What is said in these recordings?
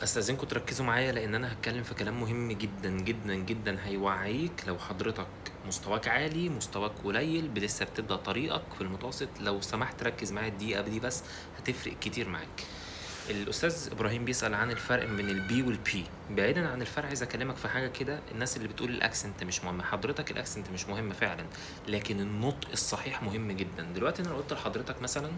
استاذنكم تركزوا معايا لان انا هتكلم في كلام مهم جدا جدا جدا هيوعيك لو حضرتك مستواك عالي مستواك قليل لسه بتبدا طريقك في المتوسط لو سمحت ركز معايا الدقيقه دي بس هتفرق كتير معاك الاستاذ ابراهيم بيسال عن الفرق بين البي والبي بعيدا عن الفرق عايز اكلمك في حاجه كده الناس اللي بتقول الاكسنت مش مهم حضرتك الاكسنت مش مهم فعلا لكن النطق الصحيح مهم جدا دلوقتي انا لو قلت لحضرتك مثلا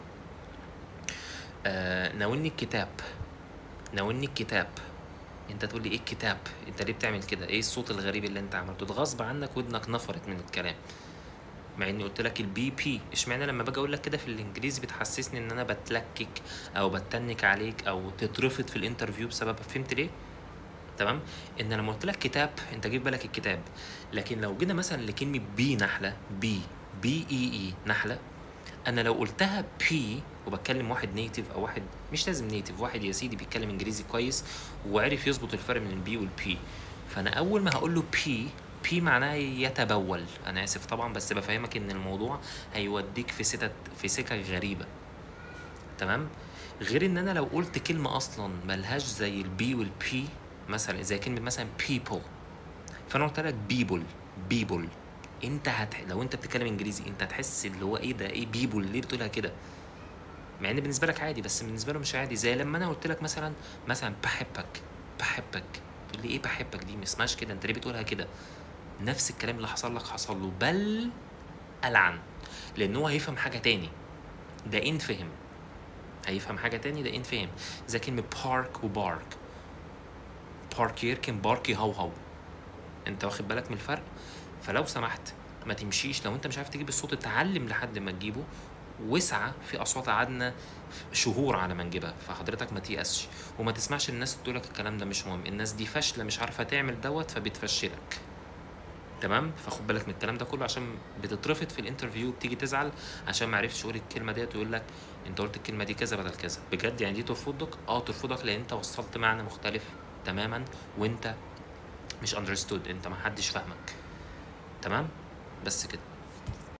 آه ناولني الكتاب ناولني الكتاب انت تقول لي ايه الكتاب انت ليه بتعمل كده ايه الصوت الغريب اللي انت عملته ده غصب عنك ودنك نفرت من الكلام مع اني قلت لك البي بي اشمعنى لما باجي اقول لك كده في الانجليزي بتحسسني ان انا بتلكك او بتنك عليك او تترفض في الانترفيو بسبب فهمت ليه تمام ان لما قلت لك كتاب انت جه في بالك الكتاب لكن لو جينا مثلا لكلمه بي نحله بي بي اي اي نحله انا لو قلتها بي وبتكلم واحد نيتيف او واحد مش لازم نيتيف واحد يا سيدي بيتكلم انجليزي كويس وعرف يظبط الفرق بين البي والبي فانا اول ما هقول له بي بي معناه يتبول انا اسف طبعا بس بفهمك ان الموضوع هيوديك في ستة في سكك غريبه تمام غير ان انا لو قلت كلمه اصلا ملهاش زي البي والبي مثلا زي كلمه مثلا people فانا قلت لك بيبل بيبل انت هت... لو انت بتتكلم انجليزي انت هتحس اللي هو ايه ده ايه بيبل ليه بتقولها كده مع ان بالنسبه لك عادي بس بالنسبه له مش عادي زي لما انا قلت لك مثلا مثلا بحبك بحبك تقول لي ايه بحبك دي ما اسمهاش كده انت ليه بتقولها كده نفس الكلام اللي حصل لك حصل له بل ألعن لأن هو هيفهم حاجة تاني ده إن فهم هيفهم حاجة تاني ده إن فهم زي كلمة بارك وبارك بارك يركن بارك يهوهو أنت واخد بالك من الفرق فلو سمحت ما تمشيش لو أنت مش عارف تجيب الصوت اتعلم لحد ما تجيبه واسعى في اصوات قعدنا شهور على ما نجيبها فحضرتك ما تيأسش وما تسمعش الناس تقول لك الكلام ده مش مهم الناس دي فاشله مش عارفه تعمل دوت فبتفشلك تمام فخد بالك من الكلام ده كله عشان بتترفض في الانترفيو بتيجي تزعل عشان ما عرفتش تقول الكلمه ديت ويقول لك انت قلت الكلمه دي كذا بدل كذا بجد يعني دي ترفضك اه ترفضك لان انت وصلت معنى مختلف تماما وانت مش understood انت ما حدش فاهمك تمام بس كده